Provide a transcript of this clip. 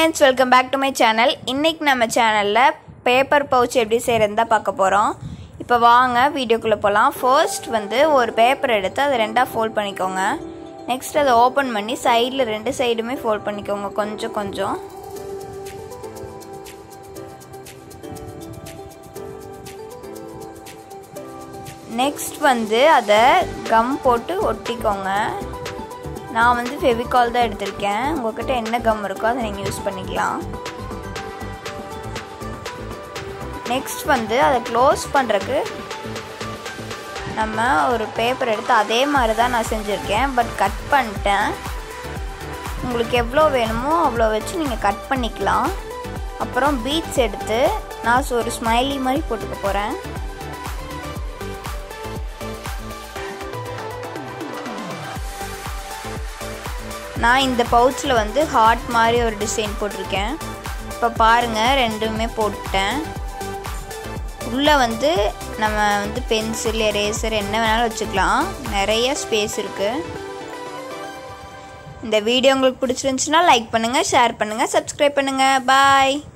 friends welcome back to my channel இன்றைக்கி நம்ம சேனலில் பேப்பர் பவுச் எப்படி செய்கிறது தான் பார்க்க போகிறோம் இப்போ வாங்க வீடியோக்குள்ளே போகலாம் ஃபர்ஸ்ட் வந்து ஒரு பேப்பர் எடுத்து அதை ரெண்டாக ஃபோல்ட் பண்ணிக்கோங்க நெக்ஸ்ட் அதை ஓப்பன் பண்ணி சைடில் ரெண்டு சைடுமே ஃபோல்ட் பண்ணிக்கோங்க கொஞ்சம் கொஞ்சம் நெக்ஸ்ட் வந்து அதை கம் போட்டு ஒட்டிக்கோங்க நான் வந்து ஃபெவிகால் தான் எடுத்திருக்கேன் உங்கள்கிட்ட என்ன கம் இருக்கோ அதை நீங்கள் யூஸ் பண்ணிக்கலாம் நெக்ஸ்ட் வந்து அதை க்ளோஸ் பண்ணுறக்கு நம்ம ஒரு பேப்பர் எடுத்து அதே மாதிரி தான் நான் செஞ்சுருக்கேன் பட் கட் பண்ணிட்டேன் உங்களுக்கு எவ்வளோ வேணுமோ அவ்வளோ வச்சு நீங்கள் கட் பண்ணிக்கலாம் அப்புறம் பீட்ஸ் எடுத்து நான் ஒரு ஸ்மைலி மாதிரி போட்டுக்க போகிறேன் நான் இந்த பவுச்சில் வந்து ஹார்ட் மாதிரி ஒரு டிசைன் போட்டிருக்கேன் இப்போ பாருங்கள் ரெண்டுமே போட்டேன் உள்ளே வந்து நம்ம வந்து பென்சில் எரேசர் என்ன வேணாலும் வச்சுக்கலாம் நிறைய ஸ்பேஸ் இருக்குது இந்த வீடியோ உங்களுக்கு பிடிச்சிருந்துச்சுன்னா லைக் பண்ணுங்கள் ஷேர் பண்ணுங்கள் சப்ஸ்கிரைப் பண்ணுங்கள் பாய்